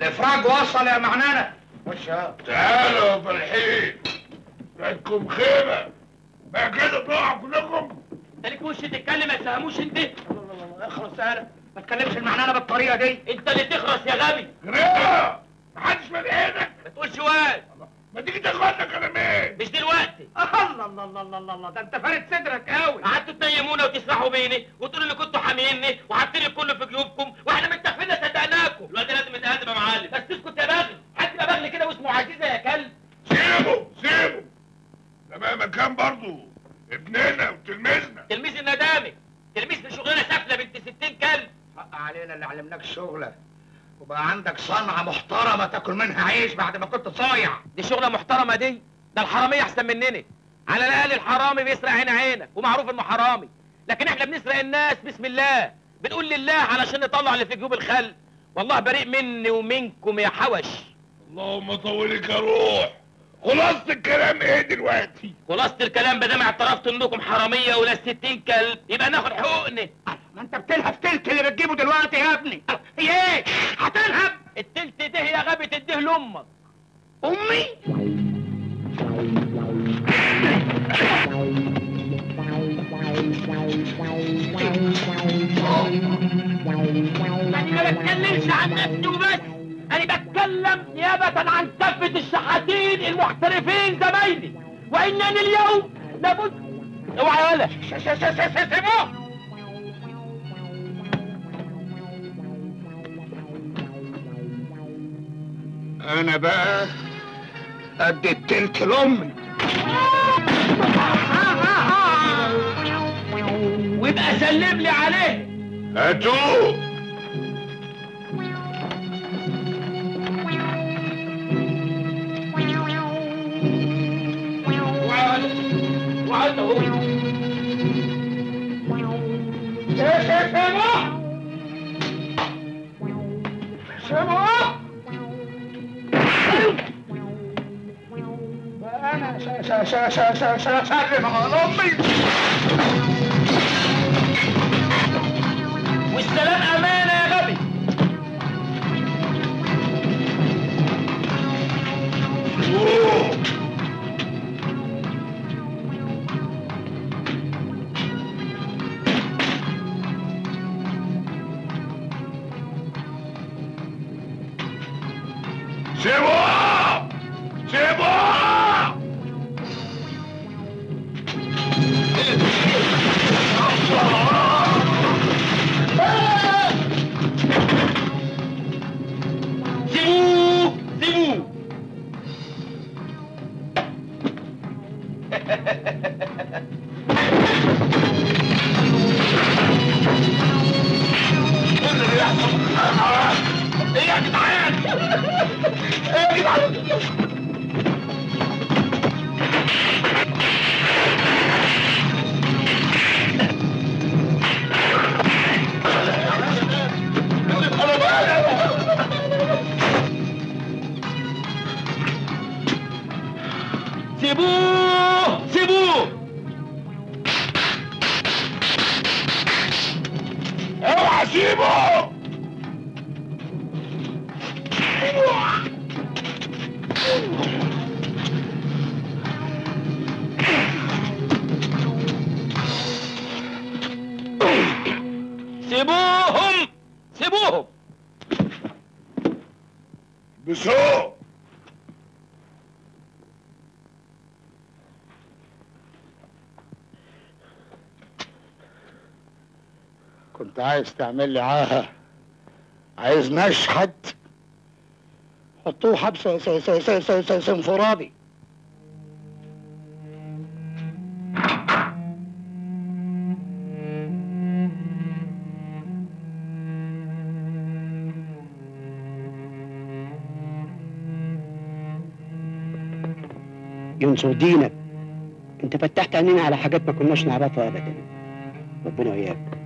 الافراج وصل يا معنانة خش يا تعالوا يا فالحين عندكم خيمة بقى كده تقعوا كلكم انت ليك وش تتكلم ما تفهموش انت اخرس يالا ما تكلمش المعنانة بالطريقة دي انت اللي تخرس يا غبي غريبة محدش ملقينك ما تقولش واد ما تيجي تاخدنا كلامين مش دلوقتي الله الله الله الله الله الله ده انت فارد صدرك قوي قعدتوا تنيمونا وتسرحوا بيني وتقولوا اللي كنتوا حاميني وحاطين الكل في جيوبكم واحنا متخفينا صدقناكم الواد ده لازم يتهدم يا معلم بس اسكت يا بغل حد يبقى بغل كده واسمه عزيزه يا كلب سيبه سيبه ده مهما كان برضه ابننا وتلميذنا تلميذ الندامي تلميذ في شغلانه سافله بنت 60 كلب حق علينا اللي علمناك الشغلة وبقى عندك صنعة محترمة تاكل منها عيش بعد ما كنت صايع دي شغله محترمه دي ده الحراميه احسن مننا على الاقل الحرامي بيسرق عين عينك ومعروف انه حرامي لكن احنا بنسرق الناس بسم الله بنقول لله علشان نطلع اللي في جيوب الخلق والله بريء مني ومنكم يا حوش اللهم طولك يا روح خلاصة الكلام ايه دلوقتي خلاصة الكلام بدام اعترفت انكم حراميه ولا 60 كلب يبقى ناخد حقوقنا ما انت بتلهب تلت اللي بتجيبه دلوقتي يا ابني هي ايه هتلهب التلت ده يا غبي تديه لامك امي يعني ما بتكلمش عن نفسي وبس انا بتكلم نيابة عن كافة الشحاتين المحترفين زمايلي وانني اليوم لابد اوعى يا ولا سيبوه انا بقى ادي التلت لامي ويبقى سلم لي عليه هاتوه وعد اهو سيبوه انا س- س- س- س- س- س- سلم على امي والسلام امانه يا غبي أوه. سيبوه سيبوه سيبوه سيبوه ايه اللي بيحصل ايه يا جدعان ايه يا جدعان انا مالي سيبوه سيبوه اوعى سيبه سيبوهم سيبوهم بسوق كنت عايز تعمل لي عاهة عايز نشحت حطوه حبس س- س- س- س- س- س- انفرادي ينصر دينك انت فتحت عينينا على حاجات ما كناش نعرفها ابدا ربنا وياك